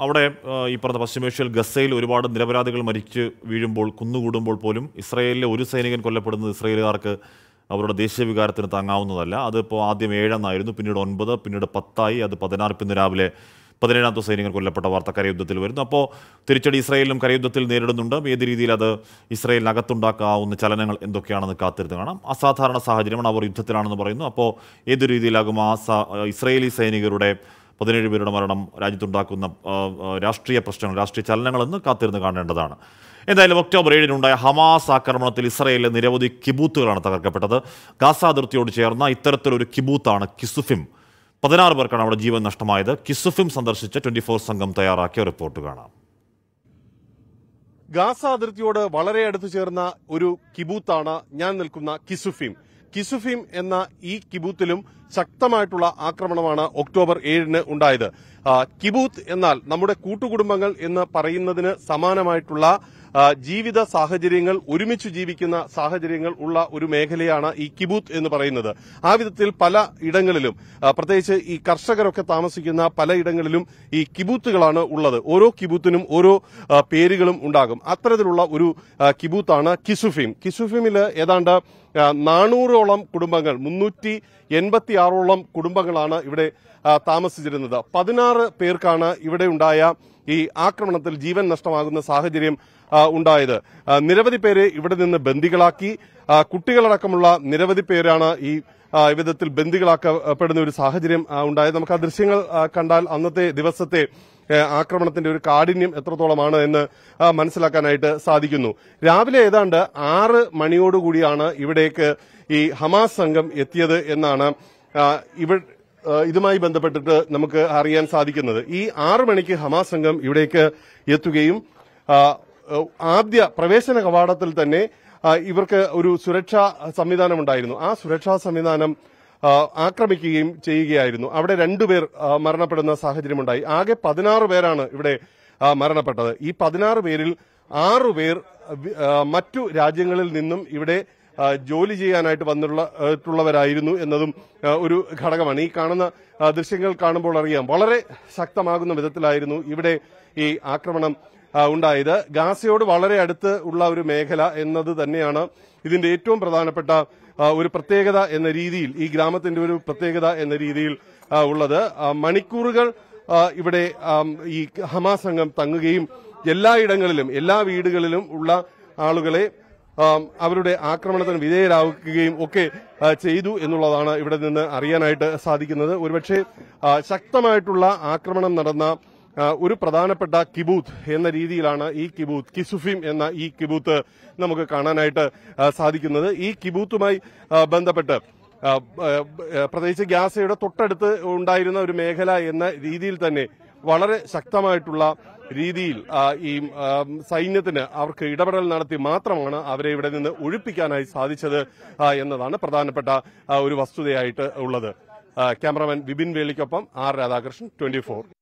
അവിടെ ആ, ഈ പറഞ്ഞ പശ്ചിമേഷ്യയിൽ ഗസയിൽ ഒരുപാട് നിരപരാധികൾ മരിച്ച് വീഴുമ്പോൾ കുന്നുകൂടുമ്പോൾ പോലും ഇസ്രയേലിലെ ഒരു സൈനികൻ കൊല്ലപ്പെടുന്നത് ഇസ്രയേലുകാർക്ക് അവരുടെ ദേശീയ വികാരത്തിന് താങ്ങാവുന്നതല്ല അതിപ്പോൾ ആദ്യം ഏഴെന്നായിരുന്നു പിന്നീട് ഒൻപത് പിന്നീട് പത്തായി അത് പതിനാറ് ഇന്ന് രാവിലെ പതിനേഴാമത്തെ സൈനികർ കൊല്ലപ്പെട്ട വാർത്ത കരയുദ്ധത്തിൽ വരുന്നു അപ്പോൾ തിരിച്ചടി ഇസ്രയേലിനും കരയുദ്ധത്തിൽ നേരിടുന്നുണ്ട് ഏത് രീതിയിൽ അത് ഇസ്രയേലിനകത്തുണ്ടാക്കാവുന്ന ചലനങ്ങൾ എന്തൊക്കെയാണെന്ന് കാത്തിരുന്ന് കാണാം അസാധാരണ സാഹചര്യമാണ് അവർ യുദ്ധത്തിലാണെന്ന് പറയുന്നു അപ്പോൾ ഏത് രീതിയിലാകും ആ സ- ഇസ്രയേലി സൈനികരുടെ പതിനേഴ് പേരുടെ മരണം രാജ്യത്തുണ്ടാക്കുന്ന ആ, ആ, രാഷ്ട്രീയ പ്രശ്നങ്ങൾ രാഷ്ട്രീയ ചലനങ്ങളെന്ന് കാത്തിരുന്ന് കാണേണ്ടതാണ് എന്തായാലും ഒക്ടോബർ ഏഴിനുണ്ടായ ഹമാസ് ആക്രമണത്തിൽ ഇസ്രയേലിലെ നിരവധി കിബൂത്തുകളാണ് തകർക്കപ്പെട്ടത് ഗാസ അതിർത്തിയോട് ചേർന്ന ഇത്തരത്തിലൊരു കിബൂത്താണ് കിസുഫിം പതിനാറ് പേർക്കാണ് അവിടെ ജീവൻ നഷ്ടമായത് കിസുഫിം സന്ദർശിച്ച ട്വന്റി ഫോർ സംഘം തയ്യാറാക്കിയ റിപ്പോർട്ട് കാണാം ഗാസ അതിർത്തിയോട് വളരെ അടുത്ത് ചേർന്ന ഒരു കിബൂത്താണ് ഞാൻ നിൽക്കുന്ന കിസുഫീം കിസുഫീം എന്ന ഈ കിബൂത്തിലും ശക്തമായിട്ടുള്ള ആക്രമണമാണ് ഒക്ടോബർ ഏഴിന് ഉണ്ടായത് ആ, കിബൂത്ത് എന്നാൽ നമ്മുടെ കൂട്ടുകുടുംബങ്ങൾ എന്ന് പറയുന്നതിന് സമാനമായിട്ടുള്ള ആ, ജീവിത സാഹചര്യങ്ങൾ ഒരുമിച്ച് ജീവിക്കുന്ന സാഹചര്യങ്ങൾ ഉള്ള ഒരു മേഖലയാണ് ഈ കിബൂത്ത് എന്ന് പറയുന്നത് ആ വിധത്തിൽ പല ഇടങ്ങളിലും ആ, പ്രത്യേകിച്ച് ഈ കർഷകരൊക്കെ താമസിക്കുന്ന പല ഇടങ്ങളിലും ഈ കിബൂത്തുകളാണ് ഉള്ളത് ഓരോ കിബൂത്തിനും ഓരോ ആ, പേരുകളും ഉണ്ടാകും അത്തരത്തിലുള്ള ഒരു ആ, കിബൂത്താണ് കിസുഫീം കിസുഫീമില് ഏതാണ്ട് ആ, നാനൂറോളം കുടുംബങ്ങൾ മുന്നൂറ്റി എൺപത്തി ആറോളം കുടുംബങ്ങളാണ് ഇവിടെ ആ, താമസിച്ചിരുന്നത് പതിനാറ് പേർക്കാണ് ഇവിടെ ഉണ്ടായ ഈ ആക്രമണത്തിൽ ജീവൻ നഷ്ടമാകുന്ന സാഹചര്യം ആ, ഉണ്ടായത് ആ, നിരവധി പേരെ ഇവിടെ നിന്ന് ബന്ദികളാക്കി ആ, കുട്ടികളടക്കമുള്ള നിരവധി പേരാണ് ഈ ആ, ഈ വിധത്തിൽ ബന്ദികളാക്കപ്പെടുന്ന ഒരു സാഹചര്യം ആ, ഉണ്ടായത് നമുക്ക് ആ ദൃശ്യങ്ങൾ ആ, കണ്ടാൽ അന്നത്തെ ദിവസത്തെ ഏ, ആക്രമണത്തിന്റെ ഒരു കാഠിന്യം എത്രത്തോളമാണ് എന്ന് ആ, മനസ്സിലാക്കാനായിട്ട് സാധിക്കുന്നു രാവിലെ ഏതാണ്ട് ആറ് മണിയോടുകൂടിയാണ് ഇവിടേക്ക് ഈ ഹമാസ് സംഘം എത്തിയത് എന്നാണ് ആ, ഇവ ആ, ഇതുമായി ബന്ധപ്പെട്ടിട്ട് നമുക്ക് അറിയാൻ സാധിക്കുന്നത് ഈ ആറ് മണിക്ക് ഹമാസ് സംഘം ഇവിടേക്ക് എത്തുകയും ആ, ആദ്യ പ്രവേശന കവാടത്തിൽ തന്നെ ആ, ഇവർക്ക് ഒരു സുരക്ഷാ സംവിധാനം ഉണ്ടായിരുന്നു ആ സുരക്ഷാ സംവിധാനം ആ, ആക്രമിക്കുകയും ചെയ്യുകയായിരുന്നു അവിടെ രണ്ടുപേർ ആ, മരണപ്പെടുന്ന സാഹചര്യമുണ്ടായി ആകെ പതിനാറ് പേരാണ് ഇവിടെ ആ, മരണപ്പെട്ടത് ഈ പതിനാറ് പേരിൽ ആറു പേർ വി- ആ, മറ്റു രാജ്യങ്ങളിൽ നിന്നും ഇവിടെ ആ, ജോലി ചെയ്യാനായിട്ട് വന്നുള്ള ട്ടുള്ളവരായിരുന്നു എന്നതും ആ, ഒരു ഘടകമാണ് ഈ കാണുന്ന ആ, ദൃശ്യങ്ങൾ കാണുമ്പോൾ അറിയാം വളരെ ശക്തമാകുന്ന വിധത്തിലായിരുന്നു ഇവിടെ ഈ ആക്രമണം ആ, ഉണ്ടായത് ഗാസയോട് വളരെ അടുത്ത് ഉള്ള ഒരു മേഖല എന്നത് തന്നെയാണ് ഇതിന്റെ ഏറ്റവും പ്രധാനപ്പെട്ട ആ, ഒരു പ്രത്യേകത എന്ന രീതിയിൽ ഈ ഗ്രാമത്തിന്റെ ഒരു പ്രത്യേകത എന്ന രീതിയിൽ ആ, ഉള്ളത് ആ, മണിക്കൂറുകൾ ആ, ഇവിടെ ആം, ഈ ഹമാസ് സംഘം തങ്ങുകയും എല്ലായിടങ്ങളിലും എല്ലാ വീടുകളിലും ഉള്ള ആളുകളെ ആം, അവരുടെ ആക്രമണത്തിന് വിധേയരാക്കുകയും ഒക്കെ ആ, ചെയ്തു എന്നുള്ളതാണ് ഇവിടെ നിന്ന് അറിയാനായിട്ട് സാധിക്കുന്നത് ഒരുപക്ഷെ ആ, ശക്തമായിട്ടുള്ള ആക്രമണം നടന്ന ആ, ഒരു പ്രധാനപ്പെട്ട കിബൂത്ത് എന്ന രീതിയിലാണ് ഈ കിബൂത്ത് കിസുഫീം എന്ന ഈ കിബൂത്ത് നമുക്ക് കാണാനായിട്ട് ആ, സാധിക്കുന്നത് ഈ കിബൂത്തുമായി ആ, ബന്ധപ്പെട്ട് ആ, ആ, പ്രത്യേകിച്ച് ഗ്യാസയുടെ തൊട്ടടുത്ത് ഉണ്ടായിരുന്ന ഒരു മേഖല എന്ന രീതിയിൽ തന്നെ വളരെ ശക്തമായിട്ടുള്ള രീതിയിൽ ആ, ഈ ആ, സൈന്യത്തിന് അവർക്ക് ഇടപെടൽ നടത്തി മാത്രമാണ് അവരെ ഇവിടെ നിന്ന് ഒഴിപ്പിക്കാനായി സാധിച്ചത് ആ, എന്നതാണ് പ്രധാനപ്പെട്ട ആ, ഒരു വസ്തുതയായിട്ട് ഉള്ളത് ആ, ക്യാമറാമാൻ വിപിൻ വേലിക്കൊപ്പം ആർ രാധാകൃഷ്ണൻ ട്വന്റി